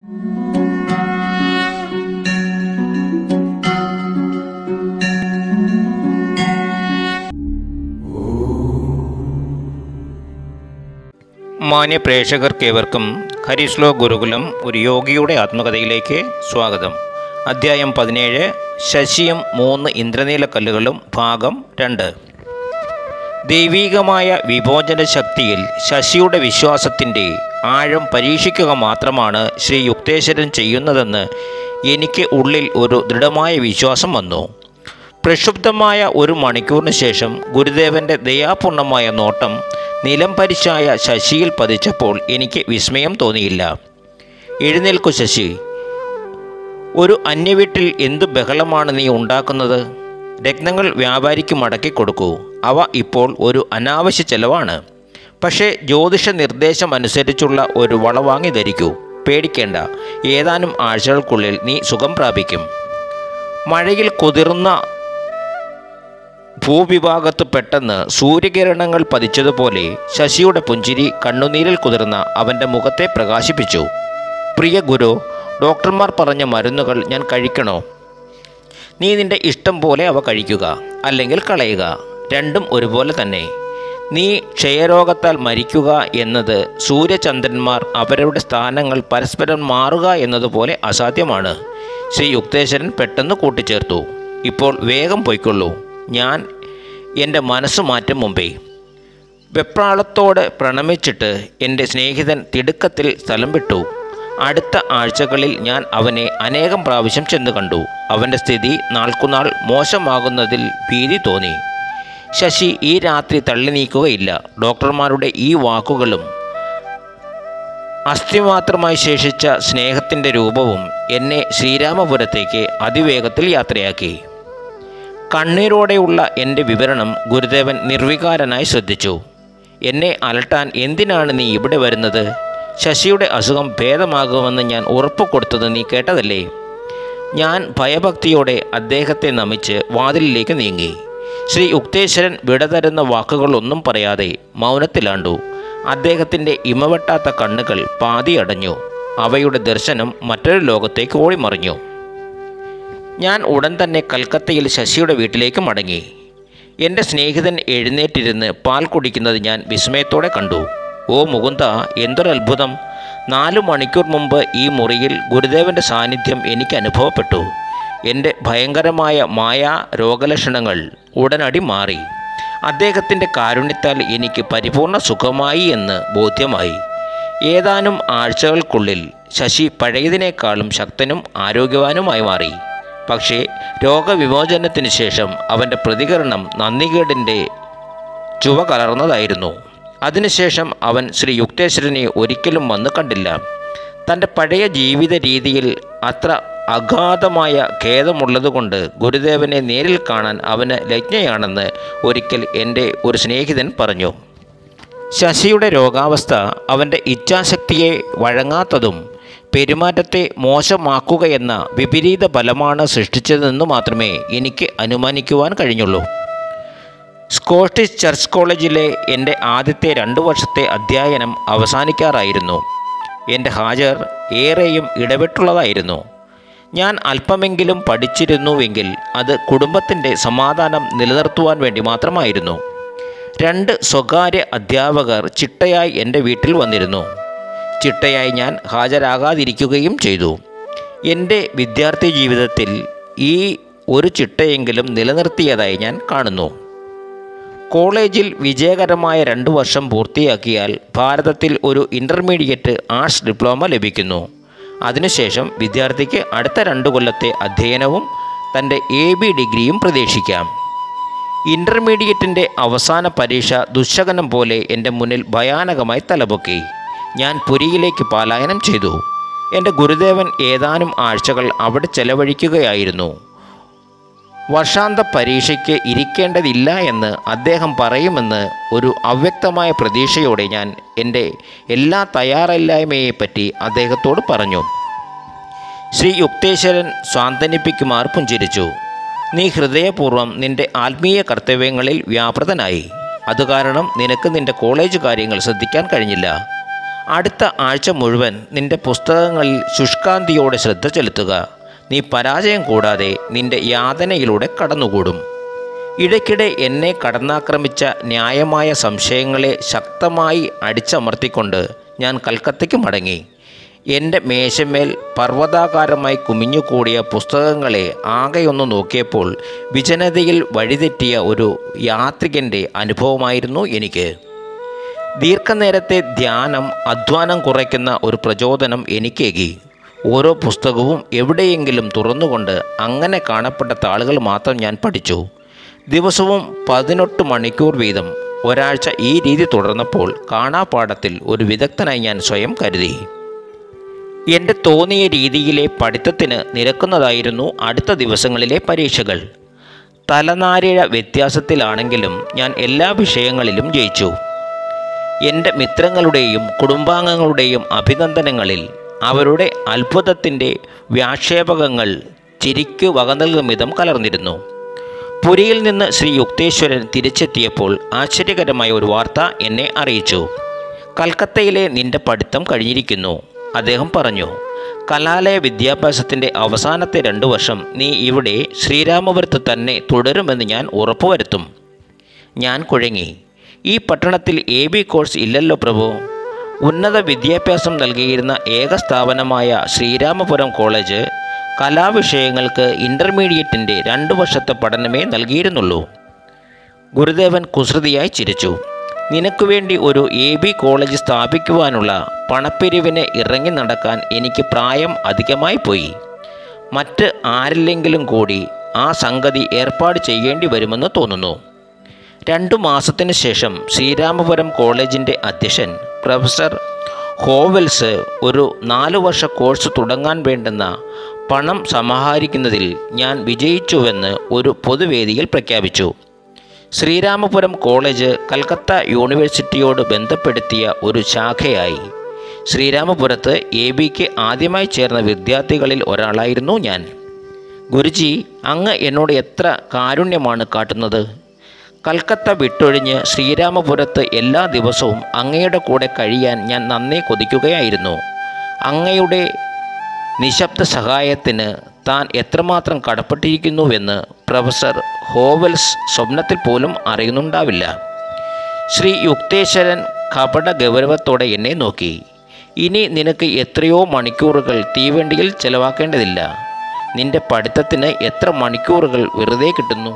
മാന്യ പ്രേക്ഷകർക്കേവർക്കും ഹരിശ്ലോ ഗുരുകുലം ഒരു യോഗിയുടെ ആത്മകഥയിലേക്ക് സ്വാഗതം അദ്ധ്യായം പതിനേഴ് ശശിയും മൂന്ന് ഇന്ദ്രനീലക്കല്ലുകളും ഭാഗം രണ്ട് ദൈവീകമായ വിഭോജന ശക്തിയിൽ ശശിയുടെ വിശ്വാസത്തിൻ്റെ ആഴം പരീക്ഷിക്കുക മാത്രമാണ് ശ്രീ യുക്തേശ്വരൻ ചെയ്യുന്നതെന്ന് എനിക്ക് ഉള്ളിൽ ഒരു ദൃഢമായ വിശ്വാസം വന്നു പ്രക്ഷുബ്ധമായ ഒരു മണിക്കൂറിന് ശേഷം ഗുരുദേവൻ്റെ ദയാപൂർണമായ നോട്ടം നിലം പരിശായ ശശിയിൽ പതിച്ചപ്പോൾ എനിക്ക് വിസ്മയം തോന്നിയില്ല എഴുന്നേൽക്കു ശശി ഒരു അന്യവീട്ടിൽ എന്തു ബഹളമാണ് നീ ഉണ്ടാക്കുന്നത് രത്നങ്ങൾ വ്യാപാരിക്ക് മടക്കി കൊടുക്കൂ അവ ഇപ്പോൾ ഒരു അനാവശ്യ ചെലവാണ് പക്ഷേ ജ്യോതിഷ നിർദ്ദേശം അനുസരിച്ചുള്ള ഒരു വള വാങ്ങി ധരിക്കൂ പേടിക്കേണ്ട ഏതാനും ആഴ്ചകൾക്കുള്ളിൽ നീ സുഖം പ്രാപിക്കും മഴയിൽ കുതിർന്ന ഭൂവിഭാഗത്ത് പെട്ടെന്ന് സൂര്യകിരണങ്ങൾ പതിച്ചതുപോലെ ശശിയുടെ പുഞ്ചിരി കണ്ണുനീരിൽ കുതിർന്ന അവൻ്റെ മുഖത്തെ പ്രകാശിപ്പിച്ചു പ്രിയ ഗുരു ഡോക്ടർമാർ പറഞ്ഞ മരുന്നുകൾ ഞാൻ കഴിക്കണോ നീ നിന്റെ ഇഷ്ടം പോലെ അവ കഴിക്കുക അല്ലെങ്കിൽ കളയുക രണ്ടും ഒരുപോലെ തന്നെ നീ ക്ഷയരോഗത്താൽ മരിക്കുക എന്നത് സൂര്യചന്ദ്രന്മാർ അവരുടെ സ്ഥാനങ്ങൾ പരസ്പരം മാറുക എന്നതുപോലെ അസാധ്യമാണ് ശ്രീ യുക്തേശ്വരൻ പെട്ടെന്ന് കൂട്ടിച്ചേർത്തു ഇപ്പോൾ വേഗം പൊയ്ക്കൊള്ളൂ ഞാൻ എൻ്റെ മനസ്സ് മാറ്റും മുമ്പേ വെപ്രാളത്തോടെ പ്രണമിച്ചിട്ട് എൻ്റെ സ്നേഹിതൻ തിടുക്കത്തിൽ സ്ഥലം വിട്ടു അടുത്ത ആഴ്ചകളിൽ ഞാൻ അവനെ അനേകം പ്രാവശ്യം ചെന്ന് കണ്ടു അവൻ്റെ സ്ഥിതി നാൾക്കുനാൾ മോശമാകുന്നതിൽ ഭീതി തോന്നി ശശി ഈ രാത്രി തള്ളി നീക്കുകയില്ല ഡോക്ടർമാരുടെ ഈ വാക്കുകളും അസ്ഥിമാത്രമായി ശേഷിച്ച സ്നേഹത്തിൻ്റെ രൂപവും എന്നെ ശ്രീരാമപുരത്തേക്ക് അതിവേഗത്തിൽ യാത്രയാക്കി കണ്ണീരോടെയുള്ള എൻ്റെ വിവരണം ഗുരുദേവൻ നിർവികാരനായി ശ്രദ്ധിച്ചു എന്നെ അലട്ടാൻ എന്തിനാണ് നീ ഇവിടെ വരുന്നത് ശശിയുടെ അസുഖം ഭേദമാകുമെന്ന് ഞാൻ ഉറപ്പ് കൊടുത്തത് നീ കേട്ടതല്ലേ ഞാൻ ഭയഭക്തിയോടെ അദ്ദേഹത്തെ നമിച്ച് വാതിലിലേക്ക് നീങ്ങി ശ്രീ യുക്തേശ്വരൻ വിട തരുന്ന വാക്കുകളൊന്നും പറയാതെ മൗനത്തിലാണ്ടു അദ്ദേഹത്തിൻ്റെ ഇമവെട്ടാത്ത കണ്ണുകൾ പാതി അടഞ്ഞു അവയുടെ ദർശനം മറ്റൊരു ലോകത്തേക്ക് ഓടിമറിഞ്ഞു ഞാൻ ഉടൻ തന്നെ കൽക്കത്തയിൽ ശശിയുടെ വീട്ടിലേക്ക് മടങ്ങി എൻ്റെ സ്നേഹിതൻ എഴുന്നേറ്റിരുന്ന് പാൽ കുടിക്കുന്നത് ഞാൻ വിസ്മയത്തോടെ കണ്ടു ഓ മുകുന്ദ എന്തൊരത്ഭുതം നാലു മണിക്കൂർ മുമ്പ് ഈ മുറിയിൽ ഗുരുദേവൻ്റെ സാന്നിധ്യം എനിക്ക് അനുഭവപ്പെട്ടു എൻ്റെ ഭയങ്കരമായ മായാ രോഗലക്ഷണങ്ങൾ ഉടനടി മാറി അദ്ദേഹത്തിൻ്റെ കാരുണ്യത്താൽ എനിക്ക് പരിപൂർണ സുഖമായി എന്ന് ബോധ്യമായി ഏതാനും ആഴ്ചകൾക്കുള്ളിൽ ശശി പഴയതിനേക്കാളും ശക്തനും ആരോഗ്യവാനുമായി മാറി പക്ഷേ രോഗവിമോചനത്തിന് ശേഷം അവൻ്റെ പ്രതികരണം നന്ദികേടിൻ്റെ ചുവ കലർന്നതായിരുന്നു അതിനുശേഷം അവൻ ശ്രീ യുക്തേശ്വരനെ ഒരിക്കലും വന്നു കണ്ടില്ല തൻ്റെ പഴയ ജീവിത രീതിയിൽ അത്ര അഗാധമായ ഖേദമുള്ളതുകൊണ്ട് ഗുരുദേവനെ നേരിൽ കാണാൻ അവന് ലജ്ഞയാണെന്ന് ഒരിക്കൽ എൻ്റെ ഒരു സ്നേഹിതൻ പറഞ്ഞു ശശിയുടെ രോഗാവസ്ഥ അവൻ്റെ ഇച്ഛാശക്തിയെ വഴങ്ങാത്തതും പെരുമാറ്റത്തെ മോശമാക്കുകയെന്ന വിപരീത ഫലമാണ് സൃഷ്ടിച്ചതെന്ന് മാത്രമേ എനിക്ക് അനുമാനിക്കുവാൻ കഴിഞ്ഞുള്ളൂ സ്കോട്ടിഷ് ചർച്ച് കോളേജിലെ എൻ്റെ ആദ്യത്തെ രണ്ടു വർഷത്തെ അധ്യയനം അവസാനിക്കാറായിരുന്നു എൻ്റെ ഹാജർ ഏറെയും ഇടപെട്ടുള്ളതായിരുന്നു ഞാൻ അല്പമെങ്കിലും പഠിച്ചിരുന്നുവെങ്കിൽ അത് കുടുംബത്തിൻ്റെ സമാധാനം നിലനിർത്തുവാൻ വേണ്ടി മാത്രമായിരുന്നു രണ്ട് സ്വകാര്യ അധ്യാപകർ ചിട്ടയായി എൻ്റെ വീട്ടിൽ വന്നിരുന്നു ചിട്ടയായി ഞാൻ ഹാജരാകാതിരിക്കുകയും ചെയ്തു എൻ്റെ വിദ്യാർത്ഥി ജീവിതത്തിൽ ഈ ഒരു ചിട്ടയെങ്കിലും നിലനിർത്തിയതായി ഞാൻ കാണുന്നു കോളേജിൽ വിജയകരമായ രണ്ട് വർഷം പൂർത്തിയാക്കിയാൽ ഭാരതത്തിൽ ഒരു ഇൻ്റർമീഡിയറ്റ് ആർട്സ് ഡിപ്ലോമ ലഭിക്കുന്നു അതിനുശേഷം വിദ്യാർത്ഥിക്ക് അടുത്ത രണ്ട് കൊല്ലത്തെ അധ്യയനവും തൻ്റെ എ ബി ഡിഗ്രിയും പ്രതീക്ഷിക്കാം ഇൻ്റർമീഡിയറ്റിൻ്റെ അവസാന പരീക്ഷ ദുശകനം പോലെ എൻ്റെ മുന്നിൽ ഭയാനകമായി തലപൊക്കി ഞാൻ പുരിയിലേക്ക് പലായനം ചെയ്തു എൻ്റെ ഗുരുദേവൻ ഏതാനും ആഴ്ചകൾ അവിടെ ചെലവഴിക്കുകയായിരുന്നു വർഷാന്ത പരീക്ഷയ്ക്ക് ഇരിക്കേണ്ടതില്ല എന്ന് അദ്ദേഹം പറയുമെന്ന് ഒരു അവ്യക്തമായ പ്രതീക്ഷയോടെ ഞാൻ എൻ്റെ എല്ലാ തയ്യാറില്ലായ്മയെപ്പറ്റി അദ്ദേഹത്തോട് പറഞ്ഞു ശ്രീ യുക്തേശ്വരൻ സ്വാന്തനിപ്പിക്കുമാർ പുഞ്ചിരിച്ചു നീ ഹൃദയപൂർവ്വം നിന്റെ ആത്മീയ കർത്തവ്യങ്ങളിൽ വ്യാപൃതനായി അതുകാരണം നിനക്ക് നിന്റെ കോളേജ് കാര്യങ്ങൾ ശ്രദ്ധിക്കാൻ കഴിഞ്ഞില്ല അടുത്ത ആഴ്ച മുഴുവൻ നിന്റെ പുസ്തകങ്ങളിൽ ശുഷ്കാന്തിയോടെ ശ്രദ്ധ ചെലുത്തുക നീ പരാജയം കൂടാതെ നിന്റെ യാതനയിലൂടെ കടന്നുകൂടും ഇടയ്ക്കിടെ എന്നെ കടന്നാക്രമിച്ച ന്യായമായ സംശയങ്ങളെ ശക്തമായി അടിച്ചമർത്തിക്കൊണ്ട് ഞാൻ കൽക്കത്തയ്ക്ക് മടങ്ങി എൻ്റെ മേശമേൽ പർവ്വതാകാരമായി കുമിഞ്ഞുകൂടിയ പുസ്തകങ്ങളെ ആകെയൊന്ന് നോക്കിയപ്പോൾ വിജനതയിൽ വഴിതെറ്റിയ ഒരു യാത്രികൻ്റെ അനുഭവമായിരുന്നു എനിക്ക് ദീർഘനേരത്തെ ധ്യാനം അധ്വാനം കുറയ്ക്കുന്ന ഒരു പ്രചോദനം എനിക്കേകി ഓരോ പുസ്തകവും എവിടെയെങ്കിലും തുറന്നുകൊണ്ട് അങ്ങനെ കാണപ്പെട്ട താളുകൾ മാത്രം ഞാൻ പഠിച്ചു ദിവസവും പതിനെട്ട് മണിക്കൂർ വീതം ഒരാഴ്ച ഈ രീതി തുടർന്നപ്പോൾ കാണാപ്പാടത്തിൽ ഒരു വിദഗ്ധനായി ഞാൻ സ്വയം കരുതി എൻ്റെ തോന്നിയ രീതിയിലെ പഠിത്തത്തിന് നിരക്കുന്നതായിരുന്നു അടുത്ത ദിവസങ്ങളിലെ പരീക്ഷകൾ തലനാരിഴ വ്യത്യാസത്തിലാണെങ്കിലും ഞാൻ എല്ലാ വിഷയങ്ങളിലും ജയിച്ചു എൻ്റെ മിത്രങ്ങളുടെയും കുടുംബാംഗങ്ങളുടെയും അഭിനന്ദനങ്ങളിൽ അവരുടെ അത്ഭുതത്തിൻ്റെ വ്യാക്ഷേപകങ്ങൾ ചിരിക്ക് വക നൽകും വിധം കലർന്നിരുന്നു പുരിയിൽ നിന്ന് ശ്രീ യുക്തേശ്വരൻ തിരിച്ചെത്തിയപ്പോൾ ആശ്ചര്യകരമായ ഒരു വാർത്ത എന്നെ അറിയിച്ചു കൽക്കത്തയിലെ നിന്റെ പഠിത്തം കഴിഞ്ഞിരിക്കുന്നു അദ്ദേഹം പറഞ്ഞു കലാലയ വിദ്യാഭ്യാസത്തിൻ്റെ അവസാനത്തെ രണ്ടു വർഷം നീ ഇവിടെ ശ്രീരാമപുരത്ത് തന്നെ തുടരുമെന്ന് ഞാൻ ഉറപ്പുവരുത്തും ഞാൻ കുഴങ്ങി ഈ പട്ടണത്തിൽ എ ബി കോഴ്സ് ഇല്ലല്ലോ പ്രഭു ഉന്നത വിദ്യാഭ്യാസം നൽകിയിരുന്ന ഏക സ്ഥാപനമായ ശ്രീരാമപുരം കോളേജ് കലാവിഷയങ്ങൾക്ക് ഇൻ്റർമീഡിയറ്റിൻ്റെ രണ്ട് വർഷത്തെ പഠനമേ നൽകിയിരുന്നുള്ളൂ ഗുരുദേവൻ കുസൃതിയായി ചിരിച്ചു നിനക്ക് വേണ്ടി ഒരു എ ബി കോളേജ് സ്ഥാപിക്കുവാനുള്ള പണപ്പിരിവിന് ഇറങ്ങി നടക്കാൻ എനിക്ക് പ്രായം അധികമായി പോയി മറ്റ് ആരില്ലെങ്കിലും കൂടി ആ സംഗതി ഏർപ്പാട് ചെയ്യേണ്ടി വരുമെന്ന് തോന്നുന്നു രണ്ടു മാസത്തിന് ശേഷം ശ്രീരാമപുരം കോളേജിൻ്റെ അധ്യക്ഷൻ പ്രൊഫസർ ഹോവൽസ് ഒരു നാലു വർഷ കോഴ്സ് തുടങ്ങാൻ വേണ്ടുന്ന പണം സമാഹരിക്കുന്നതിൽ ഞാൻ വിജയിച്ചുവെന്ന് ഒരു പൊതുവേദിയിൽ പ്രഖ്യാപിച്ചു ശ്രീരാമപുരം കോളേജ് കൽക്കത്ത യൂണിവേഴ്സിറ്റിയോട് ബന്ധപ്പെടുത്തിയ ഒരു ശാഖയായി ശ്രീരാമപുരത്ത് എ ബിക്ക് ആദ്യമായി ചേർന്ന വിദ്യാർത്ഥികളിൽ ഒരാളായിരുന്നു ഞാൻ ഗുരുജി അങ്ങ് എന്നോട് എത്ര കാരുണ്യമാണ് കാട്ടുന്നത് കൽക്കത്ത വിട്ടൊഴിഞ്ഞ് ശ്രീരാമപുരത്ത് എല്ലാ ദിവസവും അങ്ങയുടെ കൂടെ കഴിയാൻ ഞാൻ നന്നേ കൊതിക്കുകയായിരുന്നു അങ്ങയുടെ നിശബ്ദ സഹായത്തിന് താൻ എത്രമാത്രം കടപ്പെട്ടിരിക്കുന്നുവെന്ന് പ്രൊഫസർ ഹോവൽസ് സ്വപ്നത്തിൽ പോലും അറിയുന്നുണ്ടാവില്ല ശ്രീ യുക്തേശ്വരൻ കപട ഗൗരവത്തോടെ എന്നെ നോക്കി ഇനി നിനക്ക് എത്രയോ മണിക്കൂറുകൾ തീവണ്ടിയിൽ ചെലവാക്കേണ്ടതില്ല നിന്റെ പഠിത്തത്തിന് എത്ര മണിക്കൂറുകൾ വെറുതെ കിട്ടുന്നു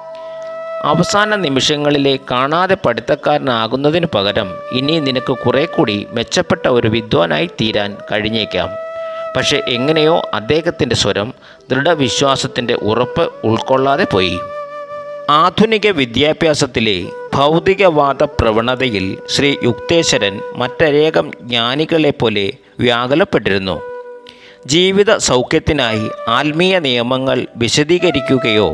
അവസാന നിമിഷങ്ങളിലെ കാണാതെ പഠിത്തക്കാരനാകുന്നതിന് പകരം ഇനി നിനക്ക് കുറെ കൂടി മെച്ചപ്പെട്ട ഒരു വിദ്വാനായി തീരാൻ കഴിഞ്ഞേക്കാം പക്ഷെ എങ്ങനെയോ അദ്ദേഹത്തിൻ്റെ സ്വരം ദൃഢവിശ്വാസത്തിൻ്റെ ഉറപ്പ് ഉൾക്കൊള്ളാതെ പോയി ആധുനിക വിദ്യാഭ്യാസത്തിലെ ഭൗതികവാദ പ്രവണതയിൽ ശ്രീ യുക്തേശ്വരൻ മറ്റനേകം ജ്ഞാനികളെപ്പോലെ വ്യാകുലപ്പെട്ടിരുന്നു ജീവിത സൗഖ്യത്തിനായി ആത്മീയ നിയമങ്ങൾ വിശദീകരിക്കുകയോ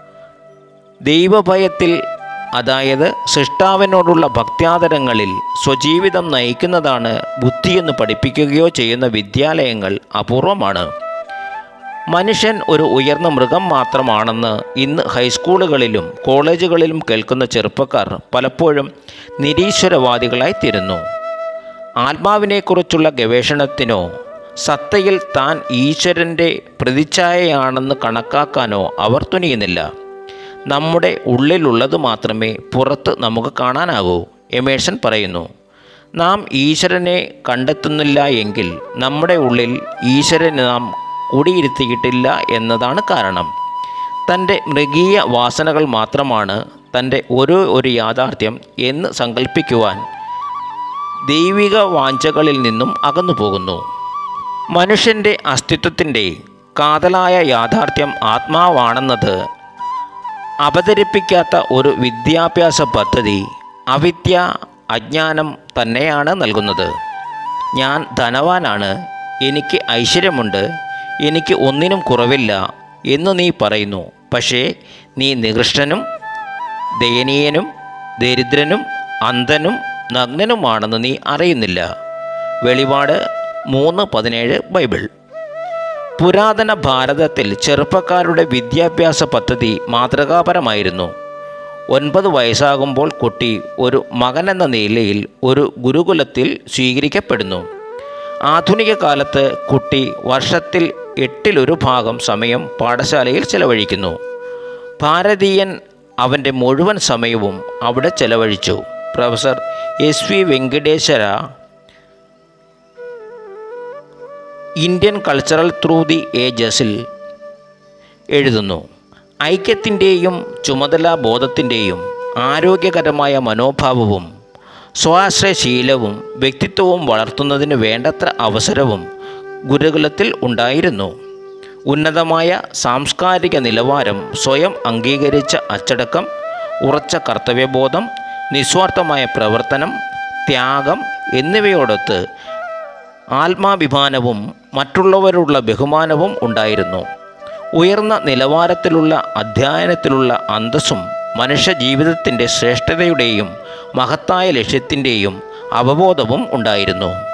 ദൈവഭയത്തിൽ അതായത് സൃഷ്ടാവിനോടുള്ള ഭക്ത്യാദരങ്ങളിൽ സ്വജീവിതം നയിക്കുന്നതാണ് ബുദ്ധിയെന്ന് പഠിപ്പിക്കുകയോ ചെയ്യുന്ന വിദ്യാലയങ്ങൾ അപൂർവമാണ് മനുഷ്യൻ ഒരു ഉയർന്ന മൃഗം മാത്രമാണെന്ന് ഇന്ന് ഹൈസ്കൂളുകളിലും കോളേജുകളിലും കേൾക്കുന്ന ചെറുപ്പക്കാർ പലപ്പോഴും നിരീശ്വരവാദികളായി തീരുന്നു ആത്മാവിനെക്കുറിച്ചുള്ള ഗവേഷണത്തിനോ സത്തയിൽ താൻ ഈശ്വരൻ്റെ പ്രതിച്ഛായയാണെന്ന് കണക്കാക്കാനോ അവർ തുനിയുന്നില്ല നമ്മുടെ ഉള്ളിലുള്ളത് മാത്രമേ പുറത്ത് നമുക്ക് കാണാനാകൂ എമേഴ്സൺ പറയുന്നു നാം ഈശ്വരനെ കണ്ടെത്തുന്നില്ല എങ്കിൽ നമ്മുടെ ഉള്ളിൽ ഈശ്വരനെ നാം കുടിയിരുത്തിയിട്ടില്ല എന്നതാണ് കാരണം തൻ്റെ മൃഗീയ വാസനകൾ മാത്രമാണ് തൻ്റെ ഓരോ ഒരു യാഥാർത്ഥ്യം എന്ന് സങ്കല്പിക്കുവാൻ ദൈവിക വാഞ്ചകളിൽ നിന്നും അകന്നു പോകുന്നു മനുഷ്യൻ്റെ അസ്തിത്വത്തിൻ്റെ കാതലായ യാഥാർത്ഥ്യം ആത്മാവാണെന്നത് അവതരിപ്പിക്കാത്ത ഒരു വിദ്യാഭ്യാസ പദ്ധതി അവിദ്യ അജ്ഞാനം തന്നെയാണ് നൽകുന്നത് ഞാൻ ധനവാനാണ് എനിക്ക് ഐശ്വര്യമുണ്ട് എനിക്ക് ഒന്നിനും കുറവില്ല എന്ന് നീ പറയുന്നു പക്ഷേ നീ നികൃഷ്ടനും ദയനീയനും ദരിദ്രനും അന്ധനും നഗ്നനുമാണെന്ന് നീ അറിയുന്നില്ല വെളിപാട് മൂന്ന് പതിനേഴ് ബൈബിൾ പുരാതന ഭാരതത്തിൽ ചെറുപ്പക്കാരുടെ വിദ്യാഭ്യാസ പദ്ധതി മാതൃകാപരമായിരുന്നു ഒൻപത് വയസ്സാകുമ്പോൾ കുട്ടി ഒരു മകനെന്ന നിലയിൽ ഒരു ഗുരുകുലത്തിൽ സ്വീകരിക്കപ്പെടുന്നു ആധുനിക കാലത്ത് കുട്ടി വർഷത്തിൽ എട്ടിലൊരു ഭാഗം സമയം പാഠശാലയിൽ ചെലവഴിക്കുന്നു ഭാരതീയൻ അവൻ്റെ മുഴുവൻ സമയവും അവിടെ ചെലവഴിച്ചു professor S V Venkateswara Indian cultural through the ഏജസിൽ എഴുതുന്നു ഐക്യത്തിൻ്റെയും ചുമതലാ ബോധത്തിൻ്റെയും ആരോഗ്യകരമായ മനോഭാവവും സ്വാശ്രയശീലവും വ്യക്തിത്വവും വളർത്തുന്നതിന് വേണ്ടത്ര അവസരവും ഗുരുകുലത്തിൽ ഉണ്ടായിരുന്നു ഉന്നതമായ സാംസ്കാരിക നിലവാരം സ്വയം അംഗീകരിച്ച അച്ചടക്കം ഉറച്ച കർത്തവ്യബോധം നിസ്വാർത്ഥമായ പ്രവർത്തനം ത്യാഗം എന്നിവയോടൊത്ത് ആത്മാഭിമാനവും മറ്റുള്ളവരുള്ള ബഹുമാനവും ഉണ്ടായിരുന്നു ഉയർന്ന നിലവാരത്തിലുള്ള അധ്യയനത്തിലുള്ള അന്തസ്സും മനുഷ്യ ജീവിതത്തിൻ്റെ ശ്രേഷ്ഠതയുടെയും മഹത്തായ ലക്ഷ്യത്തിൻ്റെയും അവബോധവും ഉണ്ടായിരുന്നു